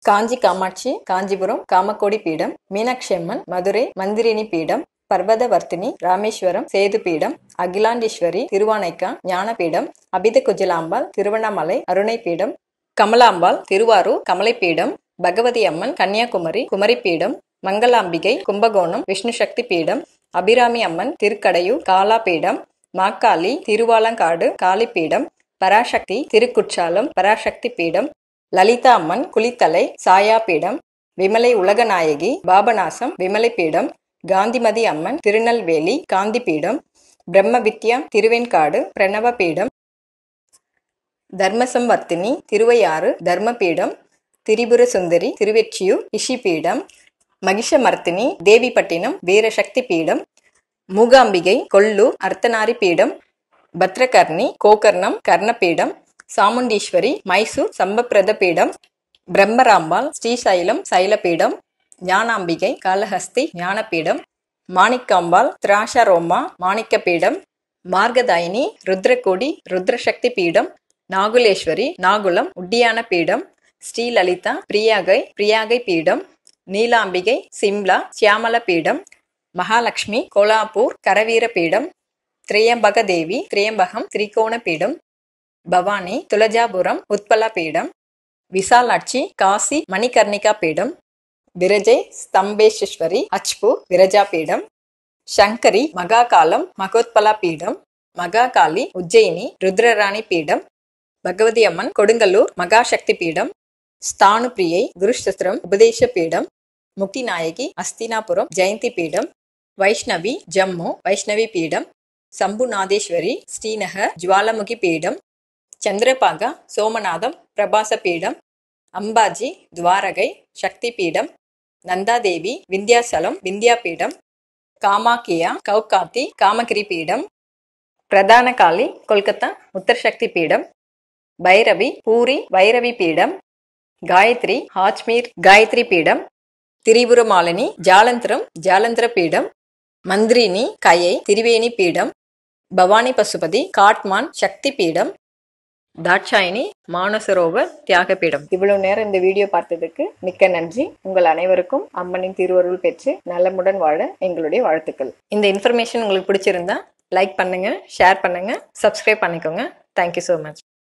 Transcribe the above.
காஞ்சி காமாட்சி காஞ்சிபுரம் காமக்கோடி பீடம் மீனாட்சி அம்மன் மதுரை மந்திரினி பீடம் பர்வதவர்த்தினி ராமேஸ்வரம் சேது பீடம் அகிலாண்டீஸ்வரி திருவானைக்கா ஞானபீடம் அபித குஜலாம்பாள் திருவண்ணாமலை அருணை பீடம் கமலாம்பாள் திருவாரூர் கமலைப்பீடம் பகவதி அம்மன் கன்னியாகுமரி குமரிப்பீடம் மங்களாம்பிகை கும்பகோணம் விஷ்ணு சக்தி பீடம் அபிராமி அம்மன் திருக்கடையூர் காலா பீடம் மாக்காளி திருவாலங்காடு காளிப்பீடம் பராசக்தி திருக்குற்றாலம் பராசக்தி பீடம் லலிதா அம்மன் குளித்தலை சாயா பீடம் விமலை உலகநாயகி பாபநாசம் விமலை பீடம் காந்திமதி அம்மன் திருநெல்வேலி காந்தி பீடம் பிரம்ம வித்யா திருவெண்காடு பிரணவ பீடம் தர்மசம்வர்த்தினி திருவையாறு தர்மபீடம் திரிபுர சுந்தரி திருவெற்றியூர் இஷிபீடம் மகிஷமர்த்தினி தேவிப்பட்டினம் வீரசக்தி பீடம் மூகாம்பிகை கொல்லூர் அர்த்தநாரி பீடம் பத்ரகர்ணி கோகர்ணம் கர்ணபீடம் சாமுண்டீஸ்வரி மைசூர் சம்பப்பிரத பீடம் பிரம்மராம்பாள் ஸ்ரீசைலம் சைலபீடம் ஞானாம்பிகை காளஹஸ்தி ஞானபீடம் மாணிக்காம்பாள் திராஷரோமா மாணிக்கப்பீடம் மார்கதாயினி ருத்ரகோடி ருத்ரசக்தி பீடம் நாகுலேஸ்வரி நாகுலம் உட்டியான பீடம் ஸ்ரீலலிதா பிரியாகை பிரியாகை பீடம் நீலாம்பிகை சிம்லா சியாமல பீடம் மகாலட்சுமி கோலாப்பூர் கரவீர பீடம் திரியம்பக தேவி திரியம்பகம் திரிகோண பீடம் பவானி துலஜாபுரம் உத்பலா பீடம் விசாலாட்சி காசி மணிகர்ணிகா பீடம் விரஜை ஸ்தம்பேஸ்வரி அச்பூர் விரஜா பீடம் சங்கரி மகாகாலம் மகோத்பலா பீடம் மகாகாளி உஜ்ஜயினி ருத்ரராணி பீடம் பகவதி அம்மன் கொடுங்கல்லூர் மகாசக்தி பீடம் ஸ்தானு பிரியை குருஷஸ்திரம் உபதேச பீடம் முக்தி நாயகி அஸ்தினாபுரம் ஜெயந்தி பீடம் வைஷ்ணவி ஜம்மு வைஷ்ணவி பீடம் சம்புநாதேஸ்வரி ஸ்ரீநகர் ஜுவாலமுகி பீடம் சந்திரபாகா சோமநாதம் பிரபாச பீடம் அம்பாஜி துவாரகை சக்தி பீடம் நந்தாதேவி விந்தியாசலம் விந்தியா பீடம் காமாக்கியா கௌகாத்தி காமகிரி பீடம் பிரதான காளி கொல்கத்தா உத்தரசக்தி பீடம் பைரவி பூரி வைரவி பீடம் காயத்ரி ஹாஜ்மீர் காயத்ரி பீடம் திரிபுரமாலினி ஜாலந்திரம் ஜாலந்திர பீடம் மந்திரினி கயை திரிவேணி பீடம் பவானி பசுபதி காட்மான் சக்தி பீடம் தாட்சாயினி மானசரோவர் தியாக பீடம் இவ்வளவு நேரம் இந்த வீடியோ பார்த்ததுக்கு மிக்க நன்றி உங்கள் அனைவருக்கும் அம்மனின் திருவருள் பெற்று நலமுடன் வாழ எங்களுடைய வாழ்த்துக்கள் இந்த இன்ஃபர்மேஷன் உங்களுக்கு பிடிச்சிருந்தா லைக் பண்ணுங்க ஷேர் பண்ணுங்க சப்ஸ்கிரைப் பண்ணிக்கோங்க தேங்க்யூ ஸோ மச்